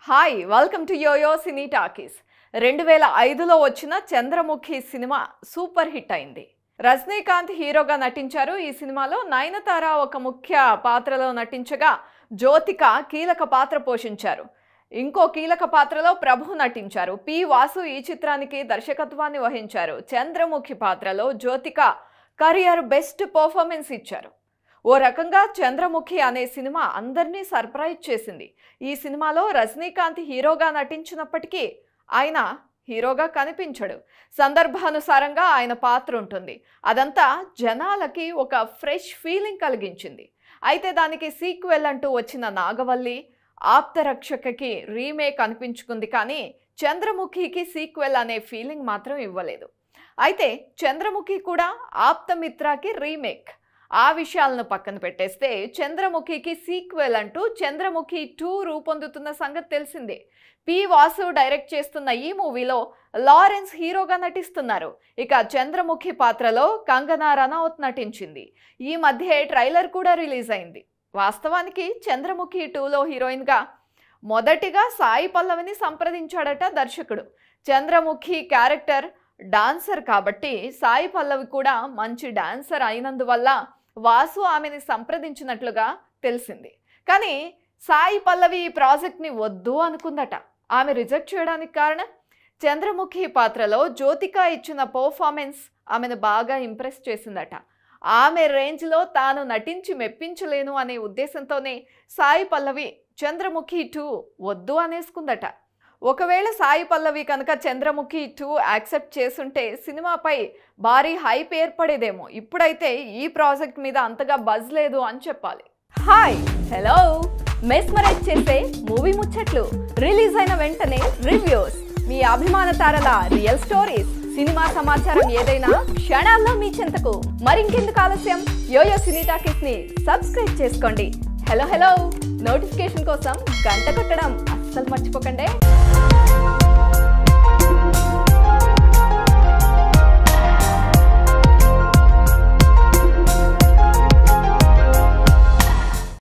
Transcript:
hi welcome to YoYo Cine Talkies రెండు వేల ఐదులో వచ్చిన చంద్రముఖి సినిమా సూపర్ హిట్ అయింది రజనీకాంత్ హీరోగా నటించారు ఈ సినిమాలో నయనతార ఒక ముఖ్య పాత్రలో నటించగా జ్యోతిక కీలక పాత్ర పోషించారు ఇంకో కీలక పాత్రలో ప్రభు నటించారు పి వాసు ఈ చిత్రానికి దర్శకత్వాన్ని వహించారు చంద్రముఖి పాత్రలో జ్యోతిక కరియర్ బెస్ట్ పర్ఫార్మెన్స్ ఇచ్చారు ఓ రకంగా చంద్రముఖి అనే సినిమా అందరినీ సర్ప్రైజ్ చేసింది ఈ సినిమాలో రజనీకాంత్ హీరోగా నటించినప్పటికీ ఆయన హీరోగా కనిపించడు సందర్భానుసారంగా ఆయన పాత్ర ఉంటుంది అదంతా జనాలకి ఒక ఫ్రెష్ ఫీలింగ్ కలిగించింది అయితే దానికి సీక్వెల్ అంటూ వచ్చిన నాగవల్లి ఆప్తరక్షకకి రీమేక్ అనిపించుకుంది కానీ చంద్రముఖికి సీక్వెల్ అనే ఫీలింగ్ మాత్రం ఇవ్వలేదు అయితే చంద్రముఖి కూడా ఆప్తమిత్రకి రీమేక్ ఆ విషయాలను పక్కన పెట్టేస్తే చంద్రముఖికి సీక్వెల్ అంటూ చంద్రముఖి టూ రూపొందుతున్న సంగతి తెలిసిందే పి వాసు డైరెక్ట్ చేస్తున్న ఈ మూవీలో లారెన్స్ హీరోగా నటిస్తున్నారు ఇక చంద్రముఖి పాత్రలో కంగనా రనౌత్ నటించింది ఈ మధ్య ట్రైలర్ కూడా రిలీజ్ అయింది వాస్తవానికి చంద్రముఖి టూలో హీరోయిన్గా మొదటిగా సాయి పల్లవిని సంప్రదించాడట దర్శకుడు చంద్రముఖి క్యారెక్టర్ డాన్సర్ కాబట్టి సాయి పల్లవి కూడా మంచి డాన్సర్ అయినందువల్ల వాసు ఆమెని సంప్రదించినట్లుగా తెలిసింది కానీ సాయి పల్లవి ఈ ప్రాజెక్ట్ని వద్దు అనుకుందట ఆమె రిజెక్ట్ చేయడానికి కారణం చంద్రముఖి పాత్రలో జ్యోతిక ఇచ్చిన పర్ఫార్మెన్స్ ఆమెను బాగా ఇంప్రెస్ చేసిందట ఆమె రేంజ్లో తాను నటించి మెప్పించలేను అనే ఉద్దేశంతోనే సాయి పల్లవి చంద్రముఖి టూ వద్దు అనేసుకుందట ఒకవేళ సాయి పల్లవి కనుక చంద్రముఖి టూ యాక్సెప్ట్ చేసుంటే సినిమాపై భారీ హైప్ ఏర్పడేదేమో ఇప్పుడైతే ఈ ప్రాజెక్ట్ మీద అంతగా బజ్ లేదు అని చెప్పాలి హాయ్ హలో మెస్మరైజ్ చేసే మూవీ ముచ్చట్లు రిలీజ్ అయిన వెంటనే రివ్యూస్ మీ అభిమాన తారల రియల్ స్టోరీస్ సినిమా సమాచారం ఏదైనా క్షణాల్లో మీ చెంతకు మరింకెందుకు ఆలస్యం యోయో సినీ టాకీస్ ని సబ్స్క్రైబ్ చేసుకోండి హలో హలో నోటిఫికేషన్ కోసం గంట కొట్టడం అస్సలు మర్చిపోకండి